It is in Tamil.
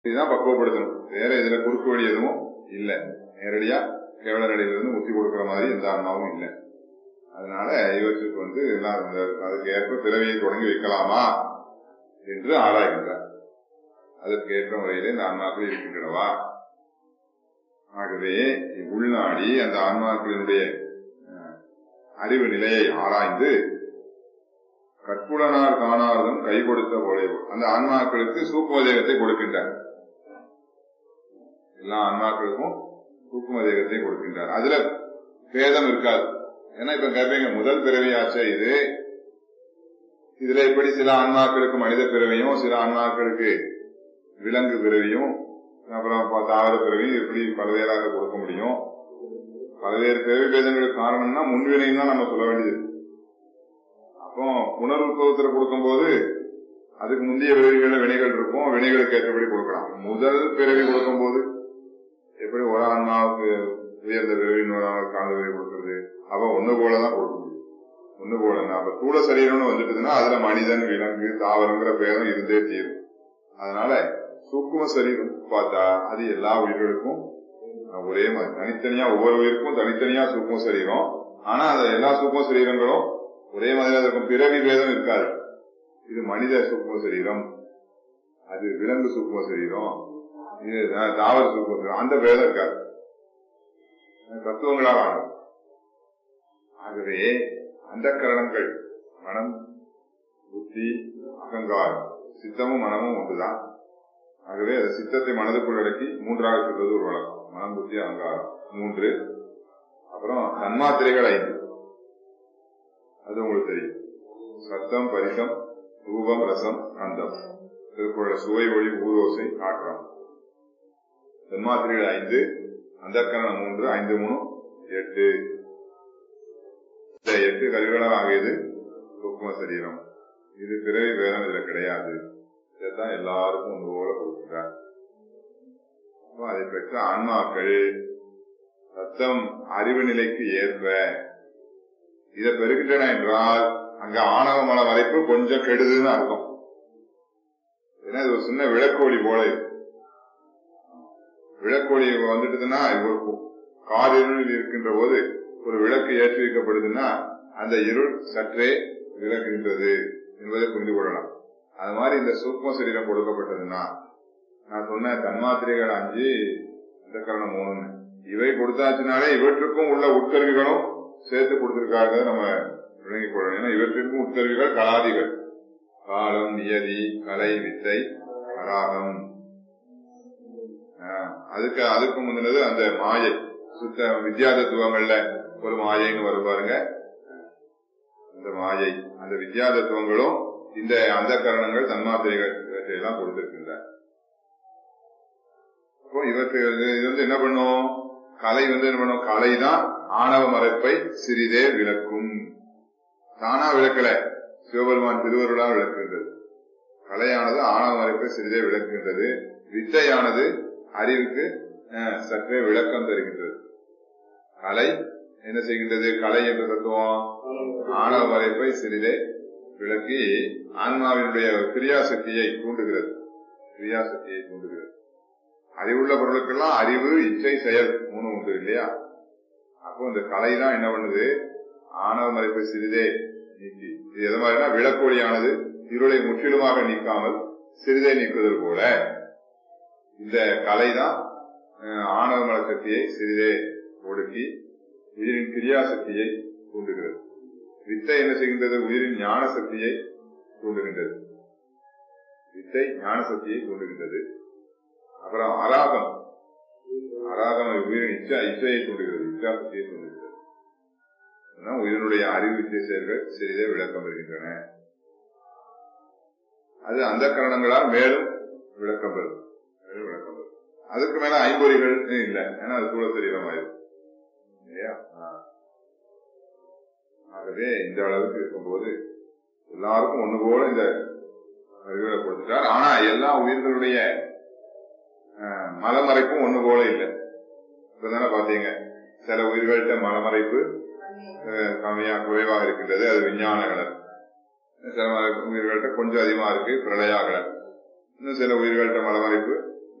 இதுதான் பக்குவப்படுத்தணும் வேற இதுல குறுக்கு வழி எதுவும் இல்ல நேரடியா கேவல நிலையிலிருந்து முத்தி கொடுக்கிற மாதிரி எந்த ஆன்மாவும் இல்லை அதனால இவற்றுக்கு வந்து எல்லாம் அந்த- அதுக்கு ஏற்ப பிறவியை தொடங்கி வைக்கலாமா என்று ஆராய்கின்றார் அதற்கு ஏற்ற முறையிலே இந்த ஆன்மாக்கள் இருக்கின்றனவா ஆகவே உள்நாடி அந்த ஆன்மாக்களினுடைய அஹ், அறிவு நிலையை ஆராய்ந்து கற்புடனார் காணார்தம் கை கொடுத்த போலே அந்த ஆன்மாக்களுக்கு சூக்கும தேகத்தை கொடுக்கின்றார் எல்லா ஆன்மாக்களுக்கும் சூக்கும தேகத்தை கொடுக்கின்றார் அதுல பேதம் இருக்காது ஏன்னா இப்ப கேட்பீங்க முதல் பிறவியாச்சே இது இதுல எப்படி சில ஆன்மாக்களுக்கு மனித பிறவியும் சில ஆன்மாக்களுக்கு விலங்கு பிறவியும் அப்புறம் ப- தாவர பிறவியும் எப்படி பல்வேறாக கொடுக்க முடியும் பல்வேறு பிறவி பேதங்களுக்கு காரணம்னா முன்வினையும் தான் நம்ம சொல்ல வேண்டியது அப்போ புனருத்பவத்தில் கொடுக்கும்போது அதுக்கு முந்தைய பிறவிகள வினைகள் இருக்கும் வினைகளுக்கு ஏற்றபடி கொடுக்கலாம் முதல் பிறவி கொடுக்கும்போது எப்படி ஒரு ஆன்மாவுக்கு உயர்ந்த பிறவி இன்னொரு ஆன்மாவுக்கு தாழ்ந்த பிறவி கொடுக்கறது அப்ப ஒண்ணு போலதான் கொடுக்க முடியும் ஒண்ணு போல அப்ப தூள சரீரம்னு வந்துட்டுதுன்னா அதுல மனிதன் விலங்கு தாவரங்கிற பேதம் இருந்தே தீரும் அதனால சூக்கும சரீரம் பார்த்தா அது எல்லா உயிர்களுக்கும் ஒரே மாதிரி தனித்தனியா ஒவ்வொரு உயிருக்கும் தனித்தனியா சூக்கும சரீரம் ஆனா அந்த எல்லா சூக்கும சரீரங்களும் ஒரே மாதிரி தான் இருக்கும் பிறவி பேதம் இருக்காது இது மனித சூக்கும சரீரம் அது விலங்கு சூக்கும சரீரம் இது தா- தாவர சூக்கும சரீரம் அந்த பேதம் இருக்காது தத்துவங்களால் ஆனது ஆகவே அந்த கரணங்கள் மனம் புத்தி அகங்காரம் சித்தமும் மனமும் ஒன்றுதான் ஆகவே அது சித்தத்தை மனதுக்குள் அடக்கி மூன்றாக சொல்வது ஒரு வழக்கம் மனம் புத்தி அகங்காரம் மூன்று அப்புறம் தன்மாத்திரைகள் ஐந்து அது உங்களுக்கு தெரியும் சத்தம் பரிசம் ரூபம் ரசம் அந்தம் திருக்குறள சுவை ஒளி ஊரோசை காற்றம் தன்மாத்திரைகள் ஐந்து அந்த மூன்று ஐந்து மூணு எட்டு இந்த எட்டு கருவிகளாக ஆகியது சூக்ம சரீரம் இது பிறவி வேதம் இதுல கிடையாது இதைத்தான் எல்லாருக்கும் ஒன்று போல கொடுக்கிறார் அப்போ அதை பெற்ற ஆன்மாக்கள் சத்தம் அறிவு நிலைக்கு ஏற்ப இதை பெருகின்றன என்றால் அங்க ஆணவ மல மறைப்பு கொஞ்சம் கெடுதுன்னு அர்த்தம் ஏன்னா இது ஒரு சின்ன விளக்கோலி போல இருக்கு. விளக்கோலி வந்துட்டுதுன்னா இது ஒரு காரிருளில் இருக்கின்ற போது ஒரு விளக்கு ஏற்றி வைக்கப்படுதுன்னா அந்த இருள் சற்றே விலகுகின்றது என்பதை புரிந்து கொள்ளலாம் அது மாதிரி இந்த சூக்ம சரீரம் கொடுக்கப்பட்டதுன்னா நான் சொன்ன தன்மாத்திரைகள் அஞ்சு இந்த கரணம் மூணுன்னு இவை கொடுத்தாச்சுனாலே இவற்றுக்கும் உள்ள உட்கருவிகளும் சேர்த்து கொடுத்திருக்காங்க நம்ம விளங்கிக் கொள்ளணும் ஏன்னா இவற்றிற்கும் உட்கருவிகள் கலாதிகள் காலம் நியதி கலை வித்தை கராகம் ஆஹ், அதுக்கு அதுக்கு முந்தினது அந்த மாயை சுத்த வித்யா தத்துவங்கள்ல ஒரு மாயைன்னு வரும் பாருங்க அந்த மாயை அந்த வித்யா தத்துவங்களும் இந்த அந்த கரணங்கள் தன்மாத்திரைகள் இவற்றையெல்லாம் கொடுத்திருக்கின்றார் அப்போ இவற்றை வந்து- இது வந்து என்ன பண்ணும் கலை வந்து என்ன பண்ணும் கலை தான் ஆணவ மறைப்பை சிறிதே விளக்கும் தானா விளக்கல சிவபெருமான் திருவருளால் விளக்குகின்றது கலையானது ஆணவ மறைப்பை சிறிதே விளக்குகின்றது வித்தையானது அறிவுக்கு அஹ், சற்றே விளக்கம் தருகின்றது கலை என்ன செய்கின்றது கலை என்ற தத்துவம் ஆணவ மறைப்பை சிறிதே விளக்கி ஆன்மாவினுடைய கிரியாசக்தியை தூண்டுகிறது கிரியாசக்தியை தூண்டுகிறது அறிவுள்ள பொருளுக்கெல்லாம் அறிவு இச்சை செயல் மூணு உண்டு இல்லையா அப்போ இந்த கலை தான் என்ன பண்ணுது ஆணவ மறைப்பை சிறிதே நீக்கி இது எது மாதிரினா விளக்கொழியானது இருளை முற்றிலுமாக நீக்காமல் சிறிதே நீக்குதல் போல இந்த கலை தான் அஹ், ஆணவ மல சக்தியை சிறிதே ஒடுக்கி உயிரின் கிரியாசக்தியை தூண்டுகிறது வித்தை என்ன செய்கின்றது உயிரின் ஞான சக்தியை தூண்டுகின்றது வித்தை ஞான சக்தியை தூண்டுகின்றது அப்புறம் அராகம் அராகம் உயிரின் இச்சா இச்சையை தூண்டுகிறது இச்சா சக்தியை தூண்டுகிறது ஆனா உயிரினுடைய அறிவு வித்திய செயல்கள் சிறிதே விளக்கம் பெறுகின்றன அது அந்த கரணங்களால் மேலும் விளக்கம் பெறும் மேலும் விளக்கம் பெறும் அதுக்கு மேல ஐம்பொறிகள் இல்ல ஏன்னா அது சூழ சரீரமாயிரும் இல்லையா ஆ. ஆகவே இந்த அளவுக்கு இருக்கும்போது எல்லாருக்கும் ஒண்ணு போல இந்த அறிவுரை கொடுத்துட்டார் ஆனா எல்லா உயிர்களுடைய அஹ், மலமறைப்பும் ஒண்ணு போல இல்லை இப்பதானே பாத்தீங்க சில உயிர்கள்ட்ட மலமறைப்பு அஹ், கம்மியா குறைவாக இருக்கின்றது அது விஞ்ஞான கலர் சில மல- உயிர்கள்ட்ட கொஞ்சம் அதிகமா இருக்கு பிரளயா கலர் இன்னும் சில உயிர்கள்ட்ட மலமறைப்பு